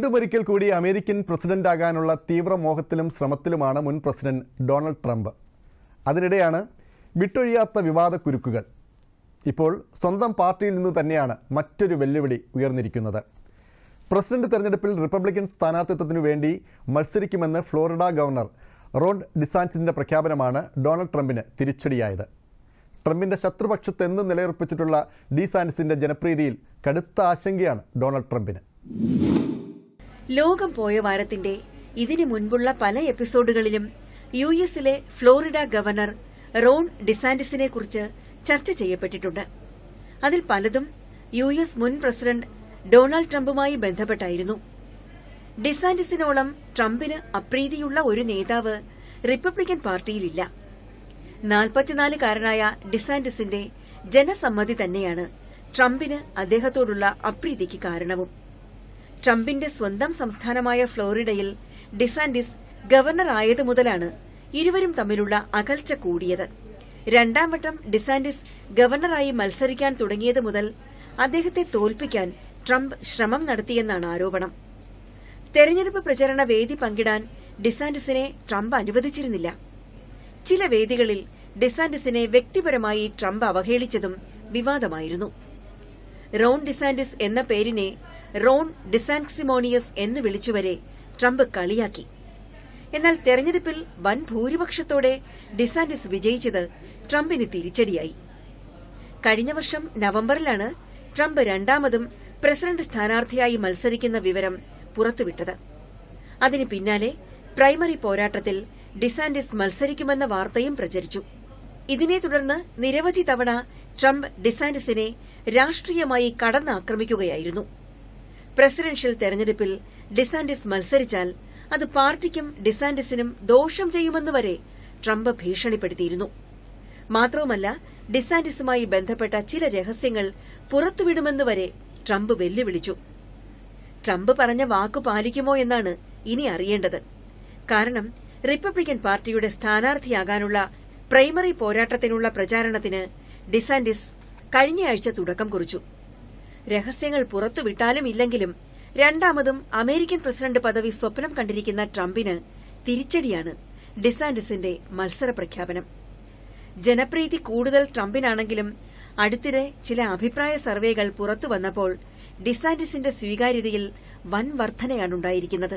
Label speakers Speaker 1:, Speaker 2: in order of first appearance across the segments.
Speaker 1: വീണ്ടുമൊരിക്കൽ കൂടി അമേരിക്കൻ പ്രസിഡന്റാകാനുള്ള തീവ്രമോഹത്തിലും ശ്രമത്തിലുമാണ് മുൻ president Donald Trump അതിനിടെയാണ് വിട്ടൊഴിയാത്ത വിവാദ കുരുക്കുകൾ ഇപ്പോൾ സ്വന്തം പാർട്ടിയിൽ നിന്ന് തന്നെയാണ് മറ്റൊരു വെല്ലുവിളി ഉയർന്നിരിക്കുന്നത് പ്രസിഡന്റ് തെരഞ്ഞെടുപ്പിൽ റിപ്പബ്ലിക്കൻ സ്ഥാനാർത്ഥിത്വത്തിനു വേണ്ടി മത്സരിക്കുമെന്ന് ഫ്ലോറിഡ ഗവർണർ റോൺ ഡിസാൻസിന്റെ പ്രഖ്യാപനമാണ് ഡൊണാൾഡ് ട്രംപിന് തിരിച്ചടിയായത് ട്രംപിന്റെ ശത്രുപക്ഷത്ത് എന്നും നിലയുറപ്പിച്ചിട്ടുള്ള ഡിസാൻസിന്റെ ജനപ്രീതിയിൽ കടുത്ത ആശങ്കയാണ് ഡൊണാൾഡ് ട്രംപിന്
Speaker 2: ലോകം പോയ വാരത്തിന്റെ ഇതിനു മുൻപുള്ള പല എപ്പിസോഡുകളിലും യു എസിലെ ഫ്ലോറിഡ ഗവർണർ റോൺ ഡിസാന്റിസിനെ കുറിച്ച് ചർച്ച ചെയ്യപ്പെട്ടിട്ടുണ്ട് അതിൽ പലതും യു എസ് മുൻ പ്രസിഡന്റ് ഡൊണാൾഡ് ട്രംപുമായി ബന്ധപ്പെട്ടായിരുന്നു ഡിസാന്റിസിനോളം ട്രംപിന് അപ്രീതിയുള്ള ഒരു നേതാവ് റിപ്പബ്ലിക്കൻ പാർട്ടിയിലില്ല നാൽപ്പത്തിനാലുകാരനായ ഡിസാന്റിസിന്റെ ജനസമ്മതി തന്നെയാണ് ട്രംപിന് അദ്ദേഹത്തോടുള്ള അപ്രീതിക്ക് കാരണവും ട്രംപിന്റെ സ്വന്തം സംസ്ഥാനമായ ഫ്ലോറിഡയിൽ ഡിസാന്റിസ് ഗവർണർ ആയതു മുതലാണ് ഇരുവരും തമ്മിലുള്ള അകൽച്ച കൂടിയത് രണ്ടാം വട്ടം ഡിസാന്റിസ് ഗവർണറായി മത്സരിക്കാൻ തുടങ്ങിയത് മുതൽ അദ്ദേഹത്തെ തോൽപ്പിക്കാൻ ട്രംപ് ശ്രമം നടത്തിയെന്നാണ് ആരോപണം തെരഞ്ഞെടുപ്പ് പ്രചരണ വേദി പങ്കിടാൻ ഡിസാന്റിസിനെ ട്രംപ് അനുവദിച്ചിരുന്നില്ല ചില വേദികളിൽ ഡിസാന്റിസിനെ വ്യക്തിപരമായി ട്രംപ് അവഹേളിച്ചതും വിവാദമായിരുന്നു റോൺ ഡിസാന്റിസ് എന്ന പേരിനെ റോൺ ഡിസാൻക്സിമോണിയസ് എന്ന് വിളിച്ചുവരെ ട്രംപ് കളിയാക്കി എന്നാൽ തെരഞ്ഞെടുപ്പിൽ വൻ ഭൂരിപക്ഷത്തോടെ ഡിസാന്റിസ് വിജയിച്ചത് ട്രംപിന് തിരിച്ചടിയായി കഴിഞ്ഞ വർഷം നവംബറിലാണ് ട്രംപ് രണ്ടാമതും പ്രസിഡന്റ് സ്ഥാനാർത്ഥിയായി മത്സരിക്കുന്ന വിവരം പുറത്തുവിട്ടത് അതിന് പിന്നാലെ പ്രൈമറി പോരാട്ടത്തിൽ ഡിസാന്റിസ് മത്സരിക്കുമെന്ന വാർത്തയും പ്രചരിച്ചു ഇതിനെ തുടർന്ന് നിരവധി തവണ ട്രംപ് ഡിസാന്റിസിനെ രാഷ്ട്രീയമായി കടന്നാക്രമിക്കുകയായിരുന്നു പ്രസിഡൻഷ്യൽ തെരഞ്ഞെടുപ്പിൽ ഡിസാന്റിസ് മത്സരിച്ചാൽ അത് പാർട്ടിക്കും ഡിസാന്റിസിനും ദോഷം ചെയ്യുമെന്ന് വരെ ട്രംപ് ഭീഷണിപ്പെടുത്തിയിരുന്നു മാത്രവുമല്ല ഡിസാന്റിസുമായി ബന്ധപ്പെട്ട ചില രഹസ്യങ്ങൾ പുറത്തുവിടുമെന്ന് വരെ ട്രംപ് വെല്ലുവിളിച്ചു ട്രംപ് പറഞ്ഞ വാക്കു പാലിക്കുമോ എന്നാണ് ഇനി അറിയേണ്ടത് കാരണം റിപ്പബ്ലിക്കൻ പാർട്ടിയുടെ സ്ഥാനാർത്ഥിയാകാനുള്ള പ്രൈമറി പോരാട്ടത്തിനുള്ള പ്രചാരണത്തിന് ഡിസാന്റിസ് കഴിഞ്ഞയാഴ്ച തുടക്കം കുറിച്ചു രഹസ്യങ്ങൾ പുറത്തുവിട്ടാലും ഇല്ലെങ്കിലും രണ്ടാമതും അമേരിക്കൻ പ്രസിഡന്റ് പദവി സ്വപ്നം കണ്ടിരിക്കുന്ന ട്രംപിന് തിരിച്ചടിയാണ് ഡിസാന്റിസിന്റെ മത്സര പ്രഖ്യാപനം ജനപ്രീതി കൂടുതൽ ട്രംപിനാണെങ്കിലും അടുത്തിടെ ചില അഭിപ്രായ സർവേകൾ പുറത്തു വന്നപ്പോൾ ഡിസാന്റിസിന്റെ സ്വീകാര്യതയിൽ വൻ വർധനയാണുണ്ടായിരിക്കുന്നത്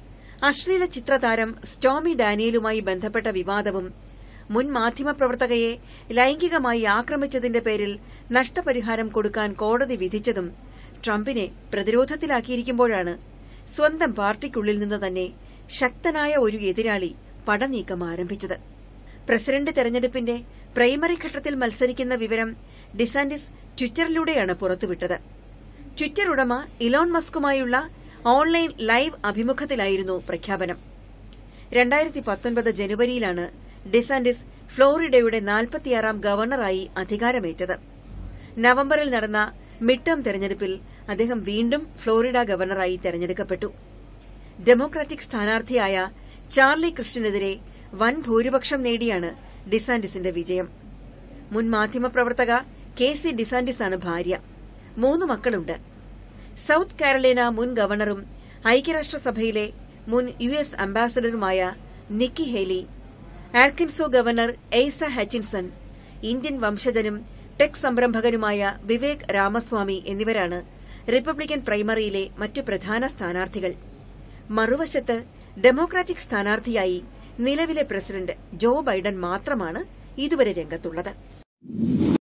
Speaker 2: അശ്ലീല ചിത്രതാരം സ്റ്റോമി ഡാനിയലുമായി ബന്ധപ്പെട്ട വിവാദവും മുൻ മാധ്യമപ്രവർത്തകയെ ലൈംഗികമായി ആക്രമിച്ചതിന്റെ പേരിൽ നഷ്ടപരിഹാരം കൊടുക്കാൻ കോടതി വിധിച്ചതും ട്രംപിനെ പ്രതിരോധത്തിലാക്കിയിരിക്കുമ്പോഴാണ് സ്വന്തം പാർട്ടിക്കുള്ളിൽ നിന്ന് തന്നെ ശക്തനായ ഒരു എതിരാളി പടനീക്കം ആരംഭിച്ചത് പ്രസിഡന്റ് തെരഞ്ഞെടുപ്പിന്റെ പ്രൈമറി ഘട്ടത്തിൽ മത്സരിക്കുന്ന വിവരം ഡിസാന്റിസ് ട്വിറ്ററിലൂടെയാണ് പുറത്തുവിട്ടത് ട്വിറ്റർ ഉടമ ഇലോൺ മസ്കുമായുള്ള ഓൺലൈൻ ലൈവ് അഭിമുഖത്തിലായിരുന്നു പ്രഖ്യാപനം രണ്ടായിരത്തി പത്തൊൻപത് ജനുവരിയിലാണ് ഡിസാന്റിസ് ഫ്ലോറിഡയുടെ നാൽപ്പത്തിയാറാം ഗവർണറായി അധികാരമേറ്റത് നവംബറിൽ നടന്ന മിഡ് ടേം തെരഞ്ഞെടുപ്പിൽ അദ്ദേഹം വീണ്ടും ഫ്ലോറിഡ ഗവർണറായി തെരഞ്ഞെടുക്കപ്പെട്ടു ഡെമോക്രാറ്റിക് സ്ഥാനാർത്ഥിയായ ചാർലി ക്രിസ്റ്റിനെതിരെ വൻ ഭൂരിപക്ഷം നേടിയാണ് ഡിസാന്റിസിന്റെ വിജയം മുൻ മാധ്യമപ്രവർത്തക കെ സി ഡിസാന്റിസാണ് ഭാര്യ മൂന്ന് മക്കളുണ്ട് സൌത്ത് കാരളീന മുൻ ഗവർണറും ഐക്യരാഷ്ട്രസഭയിലെ മുൻ യു എസ് അംബാസഡറുമായ Nikki Haley Arkansas governor Asa Hutchinson Indian വംശജനും ടെക് സംരംഭകനുമായ വിവേക് രാമസ്വാമി എന്നിവരാണ് റിപ്പബ്ലിക്കൻ പ്രൈമറിയിലെ മറ്റു പ്രധാന സ്ഥാനാർത്ഥികൾ മറുവശത്ത് ഡെമോക്രാറ്റിക് സ്ഥാനാർത്ഥിയായി നിലവിലെ പ്രസിഡന്റ് ജോ ബൈഡൻ മാത്രമാണ് ഇതുവരെ രംഗത്തുള്ളത്